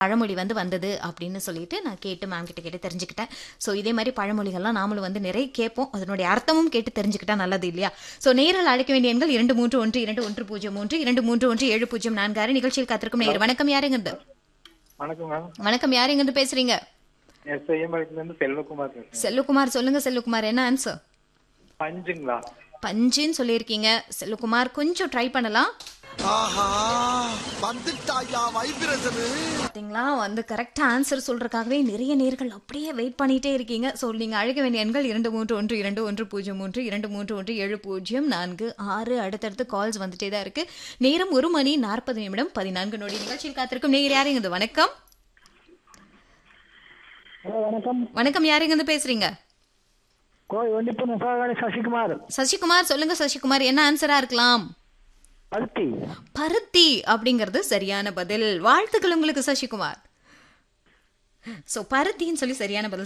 பழமொழி வந்து வந்தது அப்படின்னு சொல்லிட்டு நான் கேட்டு மேம் கிட்ட கேட்டு தெரிஞ்சுக்கிட்டேன் ஸோ இதே மாதிரி பழமொழிகள்லாம் நாமளும் வந்து நிறைய கேட்போம் அதனுடைய அர்த்தமும் கேட்டு தெரிஞ்சுக்கிட்டா நல்லது இல்லையா ஸோ நேரில் அழைக்க வேண்டிய எண்கள் இரண்டு மூன்று ஒன்று இரண்டு ஒன்று பூஜ்ஜியம் மூன்று இரண்டு மூன்று ஒன்று ஏழு பூஜ்ஜியம் நான்கு ஆறு நிகழ்ச்சியில் காத்திருக்கும் நேர் வணக்கம் யாருங்கிறது வணக்கம் மேம் வணக்கம் யாருங்கிறது பேசுறீங்க எஸ் ஐஎம்பாளையத்துல இருந்து செல்வகுமார் பேசுறேன் செல்வகுமார் சொல்லுங்க செல்வகுமார் என்ன ஆன்சர் பஞ்சுங்களா பஞ்சுன்னு சொல்லியிருக்கீங்க செல்வகுமார் கொஞ்சம் ட்ரை பண்ணலாம் ஆஹா வந்துட்டாயா வைப்ரேஷனு பார்த்தீங்களா வந்து கரெக்டாக ஆன்சர் சொல்றதுக்காகவே நிறைய நேர்கள் அப்படியே வெயிட் பண்ணிட்டே இருக்கீங்க ஸோ நீங்கள் அழைக்க வேண்டிய எண்கள் இரண்டு மூன்று ஒன்று இரண்டு ஒன்று பூஜ்ஜியம் மூன்று இரண்டு மூன்று ஒன்று ஏழு பூஜ்ஜியம் நான்கு ஆறு அடுத்தடுத்து கால்ஸ் வந்துட்டே தான் இருக்கு நேரம் ஒரு மணி நாற்பது நிமிடம் பதினான்கு நொடி நிகழ்ச்சியில் காத்திருக்கும் நேர் யாருங்க வணக்கம் ஹலோ வணக்கம் வணக்கம் யாருங்க பேசுறீங்க கோவை ஒண்டிப்பு சிவகாணி சசிகுமார் சசிகுமார் சொல்லுங்க சசிகுமார் என்ன ஆன்சரா இருக்கலாம் பருத்தி பருத்தி அப்படிங்கிறது சரியான பதில் வாழ்த்துக்கள் உங்களுக்கு சசிகுமார் ஸோ பருத்தின்னு சொல்லி சரியான பதில்